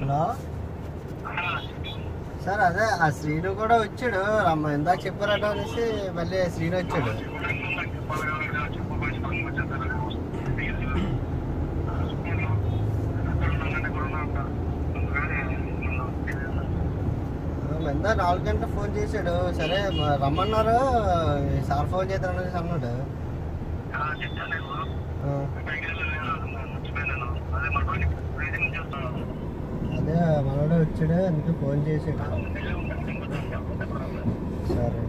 hello sir అదే ఆ శ్రీను కూడా వచ్చాడు రమ్మ ఇందాక చెప్పారట అనేసి మళ్ళీ శ్రీను వచ్చాడు ఆ, ఇందా నాలుగు గంటల ఫోన్ చేశాడు సరే మ- రమ్మన్నారు సార్ ఫోన్ చేద్దాం అనేసి అన్నాడు ఆ, అదే మనోడే వచ్చాడు అందుకే ఫోన్ చేశాడు సరే